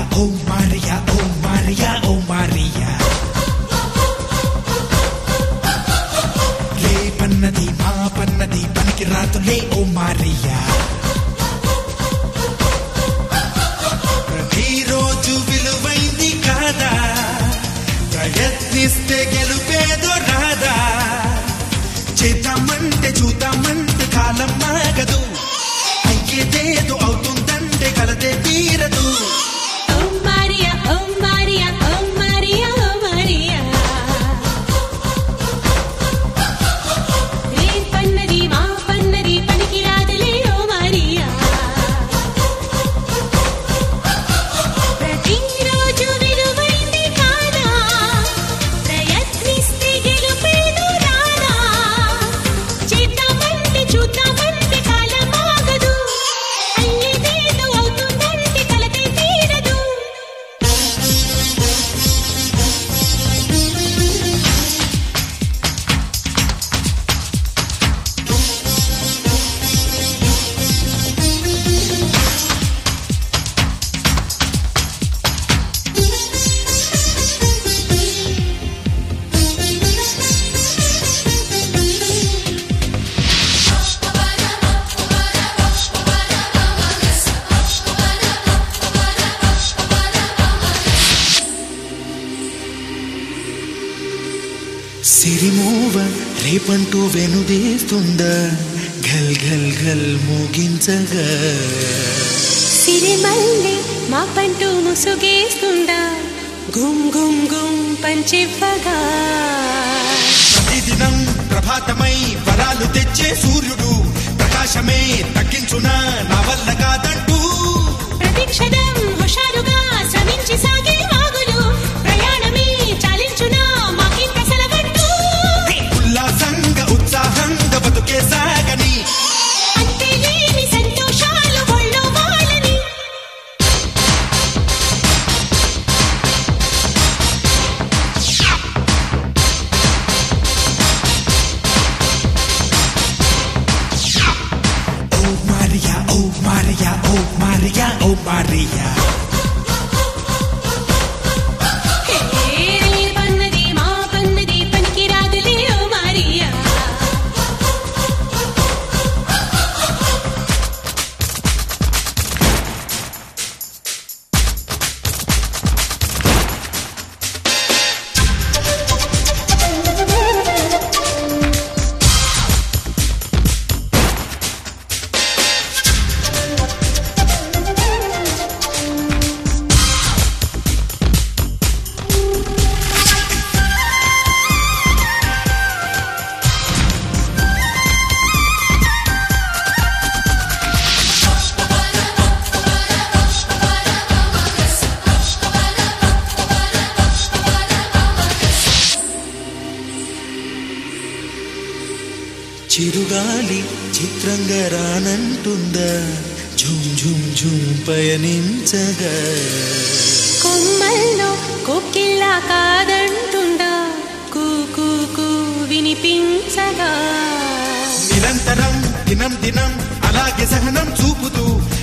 ఓ Maria ఓ Maria ఓ Maria రేపన్నది మా పన్నది పనికి రాతులే ఓ మారియా ప్రతిరోజు విలువైంది కాదా ప్రయత్నిస్తే గెలుపేదో రాదా చేద్దామంటే చూద్దామంటే కాలం మాగదు అయ్యేదేదో అవుతుందంటే కలదే తీరదు ఓ మారియా ఓ మారియా ఓ మారియా ఓ మారియా రే పన్నది మా పన్నది పనికి రాదులే ఓ మారియా ప్రతిరోజు విలువైంది కాదా ప్రయత్నిస్తే గెలుపేదు రాదా చేద్దామంటే చూద్దామంటే కాలం ఆగదు అయ్యేదేదో అవుతుందంటే కలతే తీరదు సిరిమూవ రేపంటూ వెనుదేస్తుందా ఘల్ ఘల్ ఘల్ మోగించగా సిరిమల్లి మా పంటూ ముసుగేస్తుందా గుమ్ గుమ్ గుమ్ పంచివ్వగా ప్రతిదినం ప్రభాతమై వరాలు తెచ్చే సూర్యుడు ప్రకాశమే తగ్గించునా నా వల్ల కాదంటూ ప్రతిక్షణం హుషారుగా శ్రమించి సాగే వాగులు ప్రయాణమే చాలించునా మాకింత సెలవంటూ ఉల్లాసంగా ఉత్సాహంగా బతుకే సాగని అంతే లేని సంతోషాలు ఒళ్ళో వాళ్ళని ఓ మారియా ఓ మారియా ఓ మారియా ఓ మారియా హే రే పన్నది మా పన్నది పనికి రాదులే ఓ మారియా చిరుగాలి చిత్రంగా రానంటుందా ఝుమ్ ఝుమ్ ఝుమ్ పయనించగా కొమ్మల్లో కొక్కిల్లా కాదంటుండా కూ కూ కూ వినిపించగా నిరంతరం దినం దినం అలాగే సహనం చూపుతూ